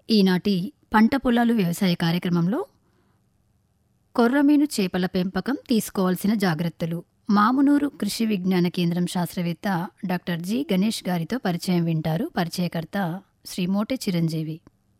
ఈనాటి పంట పొలాలు వ్యవసాయ కార్యక్రమంలో కొర్రమీను చేపల పెంపకం తీసుకోవాల్సిన జాగ్రత్తలు మామునూరు కృషి విజ్ఞాన కేంద్రం శాస్త్రవేత్త డాక్టర్ జి గణేష్ గారితో పరిచయం వింటారు పరిచయకర్త శ్రీ మోటె చిరంజీవి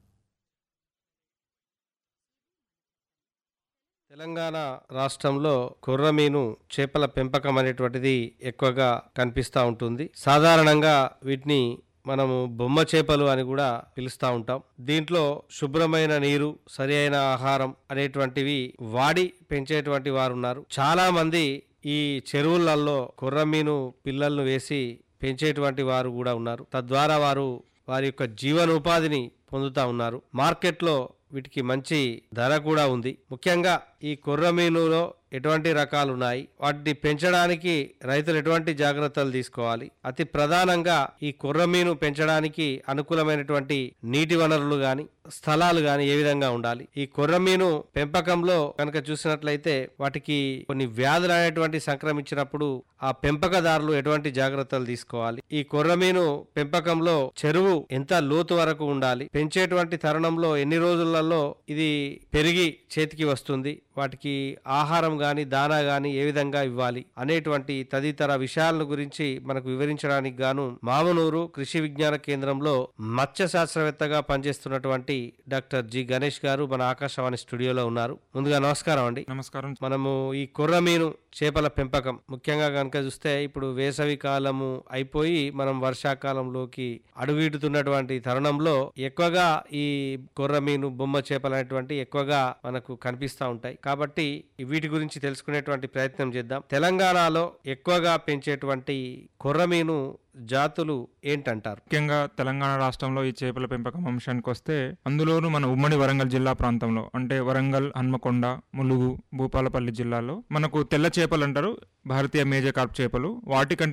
తెలంగాణ రాష్ట్రంలో కొర్రమీను చేపల పెంపకం అనేటువంటిది ఎక్కువగా కనిపిస్తూ ఉంటుంది సాధారణంగా వీటిని మనము బొమ్మ చేపలు అని కూడా పిలుస్తూ ఉంటాం దీంట్లో శుభ్రమైన నీరు సరి అయిన ఆహారం అనేటువంటివి వాడి పెంచేటువంటి వారు ఉన్నారు చాలా మంది ఈ చెరువులలో కొర్రమీను పిల్లలను వేసి పెంచేటువంటి వారు కూడా ఉన్నారు తద్వారా వారు వారి యొక్క జీవనోపాధిని పొందుతా ఉన్నారు మార్కెట్లో వీటికి మంచి ధర కూడా ఉంది ముఖ్యంగా ఈ కొర్రమీనులో ఎటువంటి రకాలు ఉన్నాయి వాటిని పెంచడానికి రైతులు ఎటువంటి జాగ్రత్తలు తీసుకోవాలి అతి ప్రధానంగా ఈ కొర్రమీను పెంచడానికి అనుకూలమైనటువంటి నీటి వనరులు గాని స్థలాలు గాని ఏ విధంగా ఉండాలి ఈ కొర్రమీను పెంపకంలో కనుక చూసినట్లయితే వాటికి కొన్ని వ్యాధులు అనేటువంటి సంక్రమించినప్పుడు ఆ పెంపకదారులు ఎటువంటి జాగ్రత్తలు తీసుకోవాలి ఈ కొర్రమీను పెంపకంలో చెరువు ఎంత లోతు వరకు ఉండాలి పెంచేటువంటి తరుణంలో ఎన్ని రోజులలో ఇది పెరిగి చేతికి వస్తుంది వాటికి ఆహారం గాని దానా గాని ఏ విధంగా ఇవ్వాలి అనేటువంటి తదితర విషయాల గురించి మనకు వివరించడానికి గాను మామనూరు కృషి విజ్ఞాన కేంద్రంలో మత్స్య శాస్త్రవేత్తగా పనిచేస్తున్నటువంటి డాక్టర్ జి గణేష్ గారు మన ఆకాశవాణి స్టూడియోలో ఉన్నారు ముందుగా నమస్కారం అండి నమస్కారం మనము ఈ కొర్రమీను చేపల పెంపకం ముఖ్యంగా కనుక చూస్తే ఇప్పుడు వేసవి కాలము అయిపోయి మనం వర్షాకాలంలోకి అడుగుయిడుతున్నటువంటి తరుణంలో ఎక్కువగా ఈ కొర్రమీను బొమ్మ చేపలు అనేటువంటి ఎక్కువగా మనకు కనిపిస్తూ ఉంటాయి కాబట్టి వీటి గురించి తెలుసుకునేటువంటి ప్రయత్నం చేద్దాం తెలంగాణలో ఎక్కువగా పెంచేటువంటి కొర్రమీను జాతులు ఏంటంటారు ముఖ్యంగా తెలంగాణ రాష్ట్రంలో ఈ చేపల పెంపకం అంశానికి వస్తే అందులోనూ మన ఉమ్మడి వరంగల్ జిల్లా ప్రాంతంలో అంటే వరంగల్ హన్మకొండ ములుగు భూపాలపల్లి జిల్లాలో మనకు తెల్ల చేపలు అంటారు భారతీయ మేజర్ కార్ప్ చేపలు వాటికంటే